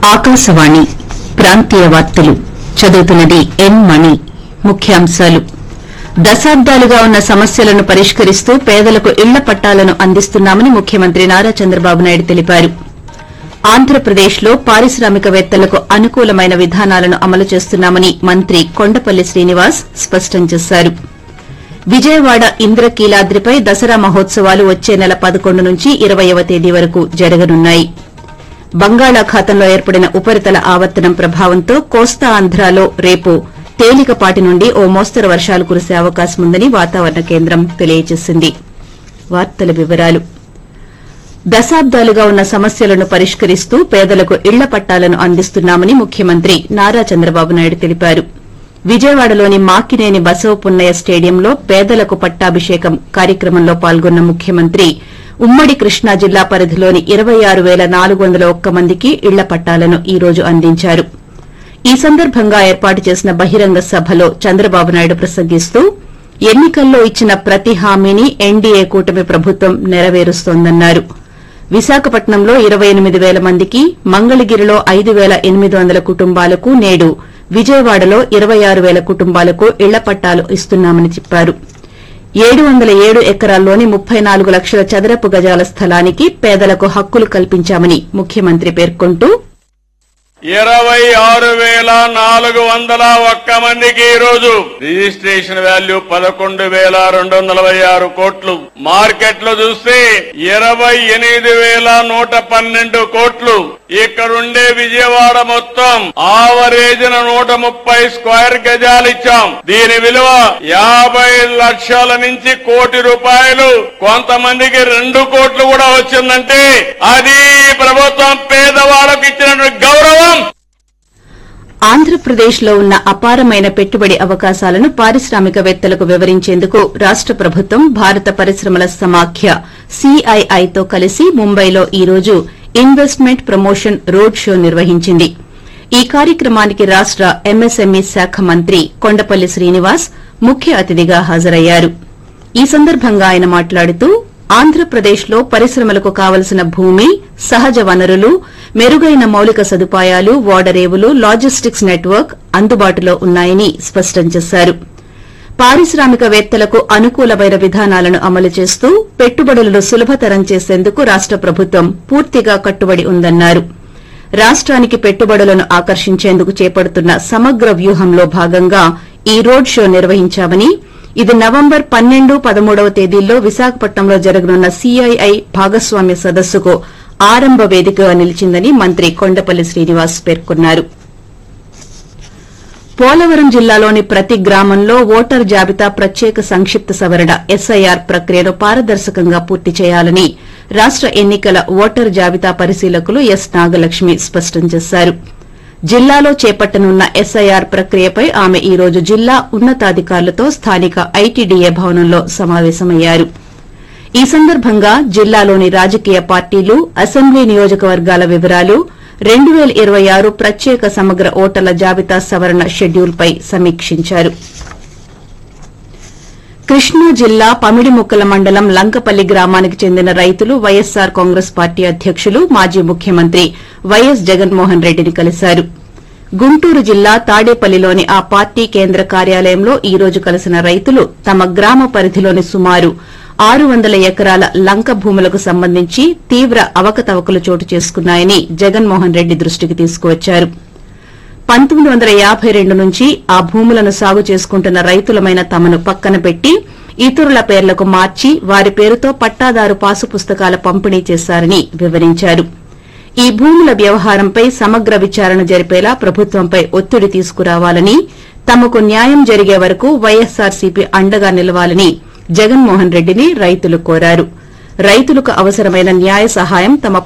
ఆకాశవాణి ప్రాంతీయ వార్తలు చదువుతున్నది ఎన్ మణి ముఖ్యాంశాలు దశాబ్దాలుగా ఉన్న సమస్యలను పరిష్కరిస్తూ పేదలకు ఇళ్ల పట్టాలను అందిస్తున్నామని ముఖ్యమంత్రి నారా చంద్రబాబు నాయుడు తెలిపారు ఆంధ్రప్రదేశ్లో పారిశ్రామికవేత్తలకు అనుకూలమైన విధానాలను అమలు చేస్తున్నామని మంత్రి కొండపల్లి శ్రీనివాస్ స్పష్టం చేశారు విజయవాడ ఇంద్రకీలాద్రిపై దసరా మహోత్సవాలు వచ్చే నెల పదకొండు నుంచి ఇరవయవ తేదీ వరకు జరగనున్నాయి బంగాళాఖాతంలో ఏర్పడిన ఉపరితల ఆవర్తనం ప్రభావంతో కోస్తా ఆంధ్రాలో రేపు తేలికపాటి నుండి ఓ మోస్తరు వర్షాలు కురిసే అవకాశం ఉందని వాతావరణ కేంద్రం తెలియజేసింది వార్తల వివరాలు దశాబ్దాలుగా ఉన్న సమస్యలను పరిష్కరిస్తూ పేదలకు ఇళ్ల పట్టాలను అందిస్తున్నామని ముఖ్యమంత్రి నారా చంద్రబాబు నాయుడు తెలిపారు విజయవాడలోని మాకినేని బసవపున్నయ్య స్టేడియంలో పేదలకు పట్టాభిషేకం కార్యక్రమంలో పాల్గొన్న ముఖ్యమంత్రి ఉమ్మడి కృష్ణా జిల్లా పరిధిలోని ఇరవై ఆరు పేల నాలుగు వందల ఒక్క మందికి ఇళ్ల పట్టాలను ఈ రోజు అందించారు ఈ సందర్భంగా ఏర్పాటు చేసిన బహిరంగ సభలో చంద్రబాబు నాయుడు ప్రసంగిస్తూ ఎన్నికల్లో ఇచ్చిన ప్రతి హామీని ఎన్డీఏ కూటమి ప్రభుత్వం నెరవేరుస్తోందన్నారు విశాఖపట్నంలో ఇరవై ఎనిమిది పేల మందికి మంగళగిరిలో ఐదు పేల ఎనిమిది వందల కుటుంబాలకు నేడు విజయవాడలో ఇరవై ఆరు పేల కుటుంబాలకు ఇళ్ల పట్టాలు ఇస్తున్నామని చెప్పారు ఏడు వందల ఏడు ఎకరాల్లోని ముప్పై నాలుగు లక్షల చదరపు గజాల స్థలానికి పేదలకు హక్కులు కల్పించామని ముఖ్యమంత్రి పేర్కొంటూ ఇరవై ఆరు వేల నాలుగు వందల ఒక్క మందికి ఈ రోజు రిజిస్ట్రేషన్ వాల్యూ పదకొండు వేల రెండు వందల నలభై ఆరు కోట్లు మార్కెట్ లో చూస్తే ఇరవై ఎనిమిది వేల నూట పన్నెండు కోట్లు ఇక్కడుండే విజయవాడ మొత్తం ఆవరేజ్న నూట ముప్పై స్క్వేర్ గజాలు ఇచ్చాం దీని విలువ యాభై లక్షల నుంచి కోటి రూపాయలు కొంతమందికి రెండు కోట్లు కూడా వచ్చిందంటే అది ఈ ప్రభుత్వం పేదవాళ్ళకు ఇచ్చినటువంటి గౌరవం ఆంధ్రప్రదేశ్లో ఉన్న అపారమైన పెట్టుబడి అవకాశాలను పారిశ్రామికవేత్తలకు వివరించేందుకు రాష్ట ప్రభుత్వం భారత పరిశ్రమల సమాఖ్య సీఐఐతో కలిసి ముంబైలో ఈ రోజు ఇన్వెస్ట్మెంట్ ప్రమోషన్ రోడ్ షో నిర్వహించింది ఈ కార్యక్రమానికి రాష్ట ఎంఎస్ఎంఈ శాఖ మంత్రి కొండపల్లి శ్రీనివాస్ ముఖ్య అతిథిగా హాజరయ్యారు ఈ సందర్భంగా ఆయన మాట్లాడుతూ ఆంధ్రప్రదేశ్లో పరిశ్రమలకు కావలసిన భూమి సహజ వనరులు మెరుగైన మౌలిక సదుపాయాలు ఓడరేవులు లాజిస్టిక్స్ నెట్వర్క్ అందుబాటులో ఉన్నాయని స్పష్టం చేశారు పారిశ్రామికవేత్తలకు అనుకూలమైన విధానాలను అమలు చేస్తూ పెట్టుబడులను సులభతరం చేసేందుకు రాష్ట ప్రభుత్వం పూర్తిగా కట్టుబడి ఉందన్నారు రాష్ట్రానికి పెట్టుబడులను ఆకర్షించేందుకు చేపడుతున్న సమగ్ర వ్యూహంలో భాగంగా ఈ రోడ్ షో నిర్వహించామని ఇది నవంబర్ పన్నెండు పదమూడవ తేదీల్లో విశాఖపట్నంలో జరగనున్న సీఐఐ భాగస్వామ్య సదస్సుకు ఆరంభ వేదికగా నిలిచిందని మంత్రి కొండపల్లి శ్రీనివాస్ పేర్కొన్నారు పోలవరం జిల్లాలోని ప్రతి గ్రామంలో ఓటర్ జాబితా ప్రత్యేక సంక్షిప్త సవరణ ఎస్ఐఆర్ ప్రక్రియను పారదర్శకంగా పూర్తి చేయాలని రాష్ట ఎన్నికల ఓటర్ జాబితా పరిశీలకులు ఎస్ నాగలక్ష్మి స్పష్టం చేశారు జిల్లాలో చేపట్టనున్న ఎస్ఐఆర్ ప్రక్రియపై ఆమె ఈ రోజు జిల్లా ఉన్నతాధికారులతో స్థానిక ఐటీడీఏ భవనంలో సమావేశమయ్యారు ఈ సందర్భంగా జిల్లాలోని రాజకీయ పార్టీలు అసెంబ్లీ నియోజకవర్గాల వివరాలు రెండు పేల ఇరవై ఆరు ప్రత్యేక సమగ్ర ఓటర్ల జాబితా సవరణ షెడ్యూల్పై సమీక్షించారు కృష్ణా జిల్లా పమిడిముక్కల మండలం లంకపల్లి గ్రామానికి చెందిన రైతులు వైఎస్సార్ కాంగ్రెస్ పార్టీ అధ్యకులు మాజీ ముఖ్యమంత్రి వైఎస్ జగన్మోహన్ రెడ్డిని కలిశారు గుంటూరు జిల్లా తాడేపల్లిలోని ఆ పార్టీ కేంద్ర కార్యాలయంలో ఈ రోజు కలిసిన రైతులు తమ గ్రామ పరిధిలోని సుమారు ఆరు వందల ఎకరాల లంక భూములకు సంబంధించి తీవ్ర అవకతవకలు చోటు చేసుకున్నాయని జగన్మోహన్ రెడ్డి దృష్టికి తీసుకువచ్చారు పంతొమ్మిది వందల యాబై రెండు నుంచి ఆ భూములను సాగు చేసుకుంటున్న రైతులమైన తమను పక్కన పెట్టి ఇతరుల పేర్లకు మార్చి వారి పేరుతో పట్టాదారు పాసు పుస్తకాల పంపిణీ చేశారని వివరించారు ఈ భూముల వ్యవహారంపై సమగ్ర విచారణ జరిపేలా ప్రభుత్వంపై ఒత్తిడి తీసుకురావాలని తమకు న్యాయం జరిగే వరకు వైఎస్సార్సీపీ అండగా నిలవాలని జగన్మోహన్ రెడ్డిని రైతులు కోరారు రైతులకు అవసరమైన న్యాయ సహాయం తమ